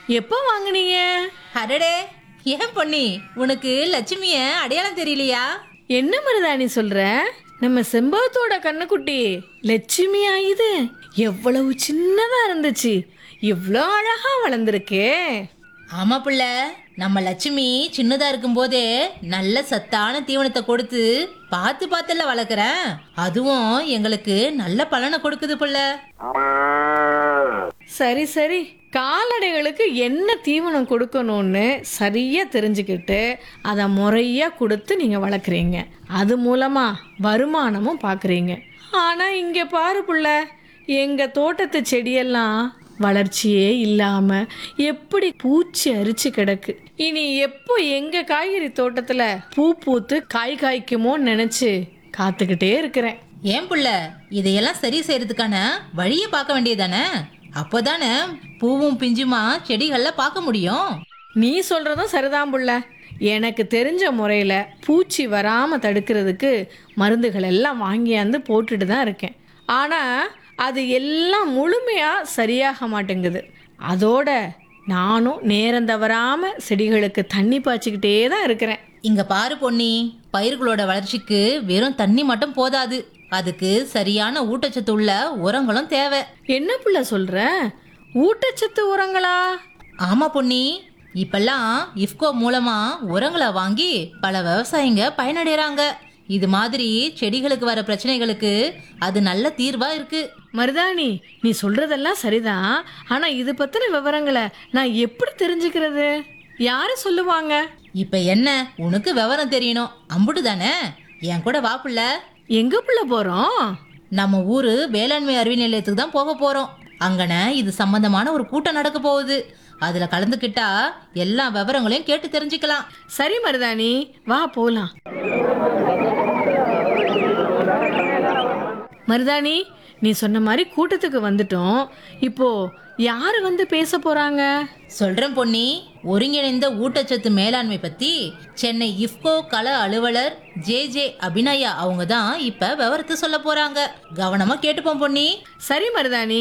எப்போ வாங்குனீங்க அடடே ஏன் பொன்னி உனக்கு லட்சுமிய அடையாளம் தெரியலையா என்ன மருதாணி சொல்ற நம்ம செம்பவத்தோட கண்ணுக்குட்டி லட்சுமியா இது எவ்வளவு சின்னதா இருந்துச்சு இவ்வளோ அழகா வளர்ந்துருக்கே ஆமா புள்ள நம்ம லட்சுமி சின்னதா இருக்கும்போதே நல்ல சத்தான தீவனத்தை கொடுத்து பார்த்து பார்த்துல வளர்க்குறேன் அதுவும் எங்களுக்கு நல்ல பலனை கொடுக்குது புள்ள சரி சரி கால்நடைகளுக்கு என்ன தீவனம் கொடுக்கணும்னு சரியா தெரிஞ்சுக்கிட்டு அதை முறையா கொடுத்து நீங்க வளர்க்குறீங்க அது மூலமா வருமானமும் பார்க்குறீங்க ஆனா இங்க பாரு புள்ள எங்க தோட்டத்து செடியெல்லாம் வளர்ச்சியே இல்லாம எப்படி பூச்சி அரிச்சு கிடக்கு இனி எப்போ எங்க காய்கறி தோட்டத்துல பூ பூத்து காய் காய்க்குமோன்னு நினைச்சு காத்துக்கிட்டே இருக்கிறேன் ஏன் புள்ள இதையெல்லாம் சரி செய்யறதுக்கான வழியை பார்க்க வேண்டியதானே அப்போதானே பூவும் பிஞ்சுமா செடிகள்ல பார்க்க முடியும் நீ சொல்றதும் சரிதான் புள்ள எனக்கு தெரிஞ்ச முறையில் பூச்சி வராமல் தடுக்கிறதுக்கு மருந்துகள் எல்லாம் வாங்கியாந்து போட்டுட்டு தான் இருக்கேன் ஆனால் அது எல்லாம் முழுமையாக சரியாக மாட்டேங்குது அதோட நானும் நேரம் தவறாமல் செடிகளுக்கு தண்ணி பாய்ச்சிக்கிட்டே தான் இருக்கிறேன் இங்க பாரு பொன்னி பயிர்களோட வளர்ச்சிக்கு வெறும் தண்ணி மட்டும் போதாது அதுக்கு சரியான ஊட்டச்சத்து உள்ள உரங்களும் தேவை என்ன புள்ள சொல்கிற ஊட்டச்சத்து உரங்களா ஆமா பொன்னி இப்பெல்லாம் இஃப்கோ மூலமா உரங்களை வாங்கி பல விவசாயிங்க பயனடைறாங்க இது மாதிரி செடிகளுக்கு வர பிரச்சனைகளுக்கு அது நல்ல தீர்வா இருக்கு மருதாணி நீ சொல்றதெல்லாம் சரிதான் ஆனால் இது பற்றின விவரங்களை நான் எப்படி தெரிஞ்சுக்கிறது யாரு சொல்லுவாங்க இப்ப என்ன உனக்கு விவரம் தெரியணும் அம்புட்டு தானே என் கூட வா புள்ள எங்க புள்ள போகிறோம் நம்ம ஊரு வேளாண்மை அறிவியல் நிலையத்துக்கு தான் போக போறோம் அங்கன இது சம்பந்தமான ஒரு கூட்டம் நடக்க போகுது அதுல கலந்துக்கிட்டா எல்லா விவரங்களையும் கேட்டு தெரிஞ்சுக்கலாம் சரி மருதாணி வா போலாம் மருதாணி நீ சொன்ன மாதிரி கூட்டத்துக்கு வந்துட்டோம் இப்போ யாரு வந்து பேச போறாங்க சொல்றேன் பொன்னி ஒருங்கிணைந்த ஊட்டச்சத்து மேலாண்மை பத்தி சென்னை இஃப்கோ கள அலுவலர் ஜே ஜே அபிநயா அவங்க தான் இப்ப விவரத்தை சொல்ல போறாங்க கவனமா கேட்டுப்போம் பொன்னி சரி மருதாணி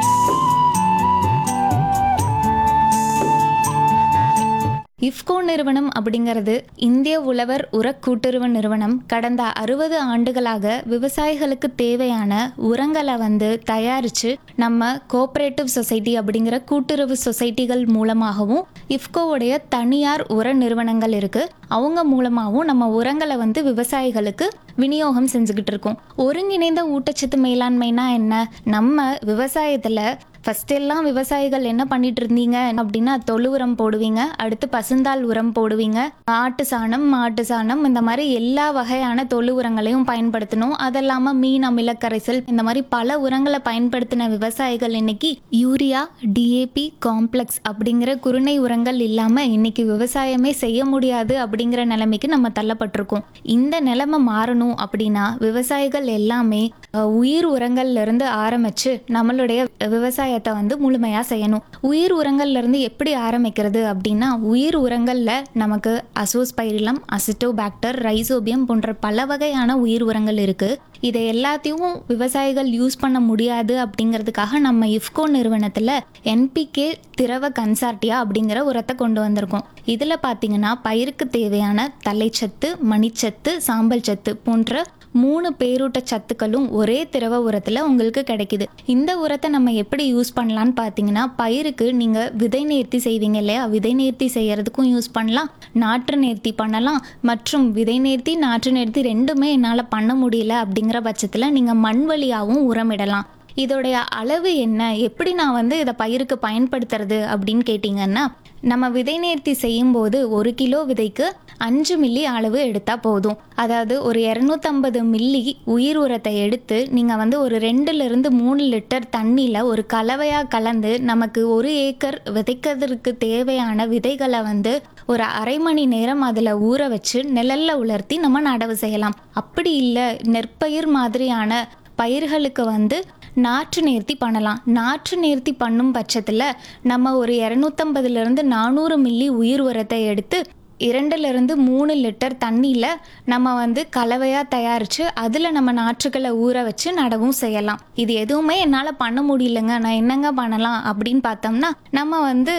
இஃப்கோ நிறுவனம் அப்படிங்கிறது இந்திய உழவர் உர கூட்டுறவு நிறுவனம் கடந்த அறுபது ஆண்டுகளாக விவசாயிகளுக்கு தேவையான உரங்களை வந்து தயாரித்து நம்ம கோஆப்ரேட்டிவ் சொசைட்டி அப்படிங்கிற கூட்டுறவு சொசைட்டிகள் மூலமாகவும் இஃப்கோவுடைய தனியார் உர நிறுவனங்கள் இருக்கு அவங்க மூலமாகவும் நம்ம உரங்களை வந்து விவசாயிகளுக்கு விநியோகம் செஞ்சுக்கிட்டு இருக்கோம் ஒருங்கிணைந்த ஊட்டச்சத்து மேலாண்மைனா என்ன நம்ம விவசாயத்தில் ஃபர்ஸ்ட் எல்லாம் விவசாயிகள் என்ன பண்ணிட்டு இருந்தீங்க அப்படின்னா தொழு உரம் போடுவீங்க அடுத்து பசுந்தாள் உரம் போடுவீங்க ஆட்டு சாணம் மாட்டு சாணம் இந்த மாதிரி எல்லா வகையான தொழு உரங்களையும் பயன்படுத்தணும் அது இல்லாமல் மீன் அமிலக்கரைசல் இந்த மாதிரி பல உரங்களை பயன்படுத்தின விவசாயிகள் இன்னைக்கு யூரியா டிஏபி காம்ப்ளெக்ஸ் அப்படிங்கிற குருணை உரங்கள் இல்லாமல் இன்னைக்கு விவசாயமே செய்ய முடியாது அப்படிங்கிற நிலைமைக்கு நம்ம தள்ளப்பட்டிருக்கோம் இந்த நிலைமை மாறணும் அப்படின்னா விவசாயிகள் எல்லாமே அஹ், உயிர் உரங்கள்ல இருந்து ஆரம்பிச்சு நம்மளுடைய விவசாயத்தை வந்து முழுமையாக செய்யணும் உயிர் உரங்கள்ல இருந்து எப்படி ஆரம்பிக்கிறது அப்படின்னா உயிர் உரங்கள்ல நமக்கு அசோஸ்பைரிலம் அசிட்டோபாக்டர் ரைசோபியம் போன்ற பல வகையான உயிர் உரங்கள் இருக்கு இதை எல்லாத்தையும் விவசாயிகள் யூஸ் பண்ண முடியாது அப்படிங்கிறதுக்காக நம்ம இஃப்கோ நிறுவனத்தில் என்பிகே திரவ கன்சார்டியா அப்படிங்கிற உரத்தை கொண்டு வந்திருக்கோம் இதில் பார்த்தீங்கன்னா பயிருக்கு தேவையான தலைச்சத்து மணிச்சத்து சாம்பல் சத்து போன்ற மூணு பேரூட்ட சத்துக்களும் ஒரே திரவ உரத்தில் உங்களுக்கு கிடைக்குது இந்த உரத்தை நம்ம எப்படி யூஸ் பண்ணலான்னு பார்த்தீங்கன்னா பயிருக்கு நீங்கள் விதை நேர்த்தி செய்வீங்க இல்லையா விதை நேர்த்தி செய்யறதுக்கும் யூஸ் பண்ணலாம் நாற்று நேர்த்தி பண்ணலாம் மற்றும் விதை நேர்த்தி நாற்று நேர்த்தி ரெண்டுமே என்னால் பண்ண முடியல அப்படிங்கிற பட்சத்தில் நீங்கள் மண் வழியாகவும் உரமிடலாம் இதோடைய அளவு என்ன எப்படி நான் வந்து இதை பயிருக்கு பயன்படுத்துறது அப்படின்னு கேட்டிங்கன்னா நம்ம விதை நேர்த்தி செய்யும்போது ஒரு கிலோ விதைக்கு அஞ்சு மில்லி அளவு எடுத்தால் போதும் அதாவது ஒரு இரநூத்தம்பது மில்லி உயிர் உரத்தை எடுத்து நீங்கள் வந்து ஒரு ரெண்டுலேருந்து மூணு லிட்டர் தண்ணியில் ஒரு கலவையாக கலந்து நமக்கு ஒரு ஏக்கர் விதைக்கிறதுக்கு தேவையான விதைகளை வந்து ஒரு அரை மணி நேரம் அதில் ஊற வச்சு நிழல்ல உலர்த்தி நம்ம நடவு செய்யலாம் அப்படி இல்லை நெற்பயிர் மாதிரியான பயிர்களுக்கு வந்து நாற்று நேர்த்தி பண்ணலாம் நாற்று நேர்த்தி பண்ணும் பட்சத்தில் நம்ம ஒரு இரநூத்தம்பதுலேருந்து நானூறு மில்லி உயிர் உரத்தை எடுத்து இரண்டுலேருந்து மூணு லிட்டர் தண்ணியில் நம்ம வந்து கலவையாக தயாரித்து அதில் நம்ம நாற்றுகளை ஊற வச்சு நடவும் செய்யலாம் இது எதுவுமே என்னால் பண்ண முடியலங்க நான் என்னங்க பண்ணலாம் அப்படின்னு பார்த்தோம்னா நம்ம வந்து